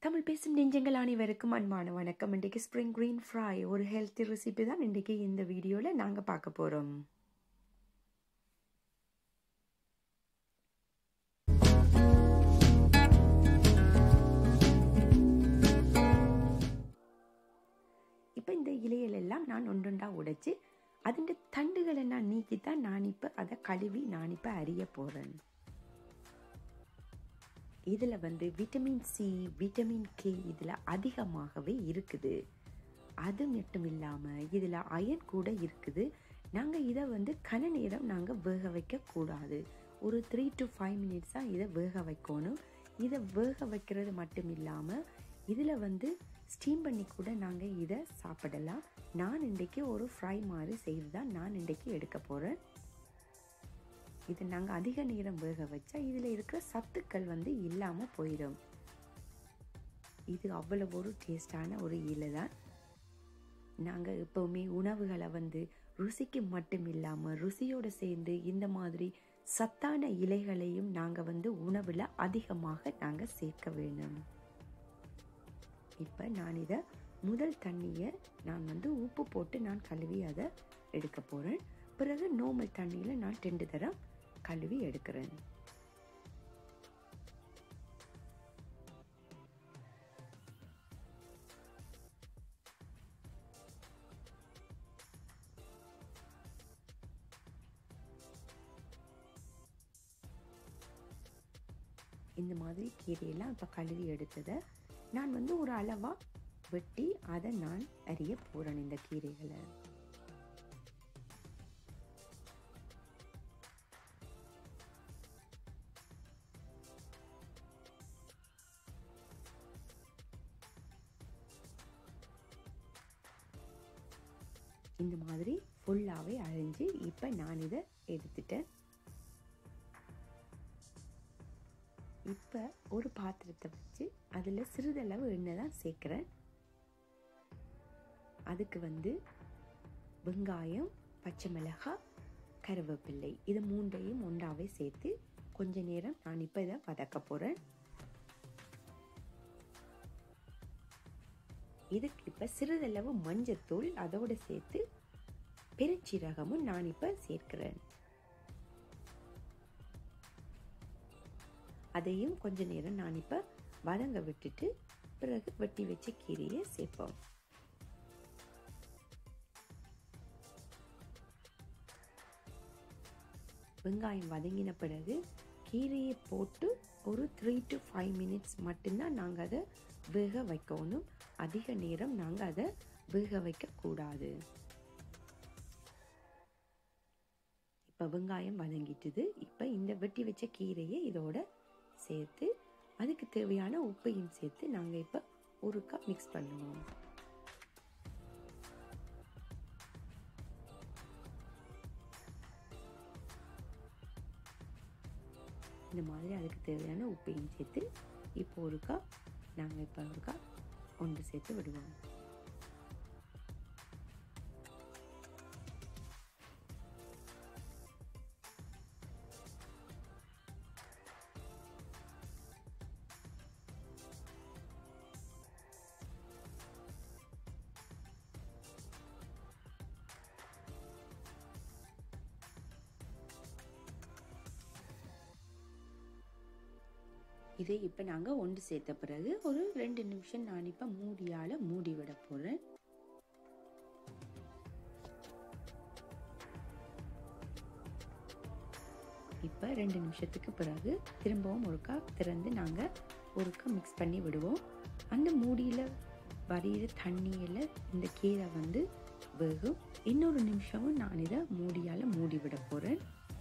தமிழ் பேசும் நெஞ்சங்கள் அனைவருக்கும் அன்பான வணக்கம் இன்றைக்கு ஸ்ப்ரிங் green ஃப்ரை ஒரு ஹெல்த்தி ரெசிபி தான் இன்றைக்கு இந்த வீடியோவில் நாங்கள் பார்க்க போகிறோம் இப்போ இந்த இலைகள் எல்லாம் நான் ஒன்றொண்டா உடைச்சு അതിൻ്റെ தண்டுகளை நான் நீக்கித்தான் நான் இப்போ அதை கழுவி நான் இப்போ அறிய போகிறேன் இதில் வந்து விட்டமின் சி விட்டமின் கே இதில் அதிகமாகவே இருக்குது அது மட்டும் இல்லாமல் இதில் அயன் கூட இருக்குது நாங்கள் இதை வந்து கன நேரம் நாங்கள் வேக வைக்கக்கூடாது ஒரு த்ரீ டு ஃபைவ் மினிட்ஸாக இதை வேக வைக்கணும் இதை வேக வைக்கிறது மட்டும் இல்லாமல் இதில் வந்து ஸ்டீம் பண்ணி கூட நாங்கள் இதை சாப்பிடலாம் நான் இன்றைக்கி ஒரு ஃப்ரை மாதிரி செய்து தான் நான் இன்றைக்கி எடுக்க போகிறேன் இது நாங்கள் அதிக நேரம் வேக வச்சா இதில் இருக்கிற சத்துக்கள் வந்து இல்லாமல் போயிடும் இது அவ்வளவு ஒரு டேஸ்டான ஒரு இலை தான் நாங்கள் எப்போவுமே உணவுகளை வந்து ருசிக்கு மட்டும் இல்லாமல் ருசியோடு சேர்ந்து இந்த மாதிரி சத்தான இலைகளையும் நாங்கள் வந்து உணவில் அதிகமாக நாங்கள் சேர்க்க வேணும் இப்போ நான் இதை முதல் தண்ணியை நான் வந்து உப்பு போட்டு நான் கழுவி அதை எடுக்க போகிறேன் பிறகு நோமல் தண்ணியில் நான் ரெண்டு தரம் கழுவி எடுக்கிறேன் இந்த மாதிரி கீரையெல்லாம் இப்போ கழுவி எடுத்ததை நான் வந்து ஒரு அளவாக வெட்டி அதை நான் அறிய போகிறேன் இந்த கீரைகளை இந்த மாதிரி ஃபுல்லாகவே அழிஞ்சு இப்போ நான் இதை எடுத்துட்டேன் இப்போ ஒரு பாத்திரத்தை வச்சு அதில் சிறிதளவு எண்ணெய் தான் சேர்க்குறேன் அதுக்கு வந்து வெங்காயம் பச்சை மிளகாய் கருவேப்பிள்ளை இது மூன்றையும் ஒன்றாவே சேர்த்து கொஞ்ச நேரம் நான் இப்போ இதை வதக்க போகிறேன் இதுக்கு இப்போ சிறிதளவு மஞ்சத்தூள் அதோடு சேர்த்து பெருச்சீரகமும் நான் இப்போ சேர்க்கிறேன் அதையும் கொஞ்ச நேரம் நான் இப்போ வதங்க விட்டுட்டு பிறகு வெட்டி வச்ச கீரையை சேர்ப்போம் வெங்காயம் வதங்கின பிறகு கீரையை போட்டு ஒரு த்ரீ டு ஃபைவ் மினிட்ஸ் மட்டும்தான் நாங்கள் அதை வேக வைக்கணும் அதிக நேரம் நாங்கள் அதை வேக வைக்கக்கூடாது இப்போ வெங்காயம் வதங்கிட்டுது இப்போ இந்த வெட்டி வச்ச கீரையை இதோட சேர்த்து அதுக்கு தேவையான உப்பையும் சேர்த்து நாங்கள் இப்போ ஒரு கப் மிக்ஸ் பண்ணுவோம் இந்த மாதிரி அதுக்கு தேவையான உப்பையும் சேர்த்து இப்போ ஒரு கப் நாங்கள் இப்போ ஒரு கப் ஒன்று சேர்த்து விடுவோம் இதை இப்போ நாங்கள் ஒன்று சேர்த்த பிறகு ஒரு ரெண்டு நிமிஷம் நான் இப்போ மூடியால் மூடி விட போகிறேன் இப்போ ரெண்டு நிமிஷத்துக்கு பிறகு திரும்பவும் ஒருக்கா திறந்து நாங்கள் ஒருக்கா மிக்ஸ் பண்ணி விடுவோம் அந்த மூடியில் வரியிற தண்ணியில் இந்த கீரை வந்து வேகும் இன்னொரு நிமிஷமும் நான் இதை மூடியால் மூடி விட போகிறேன்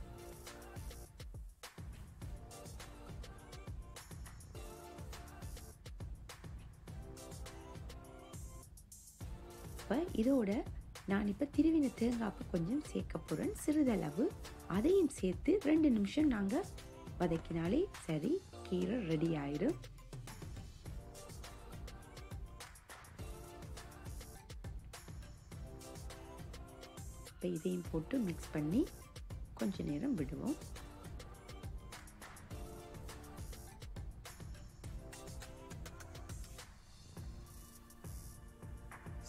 இப்போ இதோட நான் இப்போ திருவின தேங்காய்ப்பு கொஞ்சம் சேர்க்க போகிறேன் சிறிதளவு அதையும் சேர்த்து ரெண்டு நிமிஷம் நாங்கள் வதக்கினாலே சரி கீரை ரெடி ஆயிடும் இப்போ இதையும் போட்டு மிக்ஸ் பண்ணி கொஞ்ச நேரம் விடுவோம்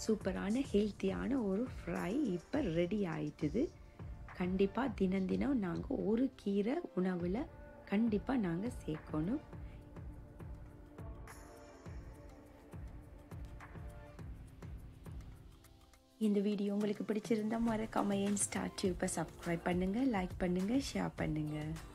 சூப்பரான ஹெல்த்தியான ஒரு ஃப்ரை இப்போ ரெடி ஆயிட்டுது கண்டிப்பாக தினம் தினம் நாங்கள் ஒரு கீரை உணவில் கண்டிப்பாக நாங்கள் சேர்க்கணும் இந்த வீடியோ உங்களுக்கு பிடிச்சிருந்தா மறக்காம என் ஸ்டார் டியூப்பை சப்ஸ்கிரைப் பண்ணுங்கள் லைக் பண்ணுங்கள் ஷேர் பண்ணுங்கள்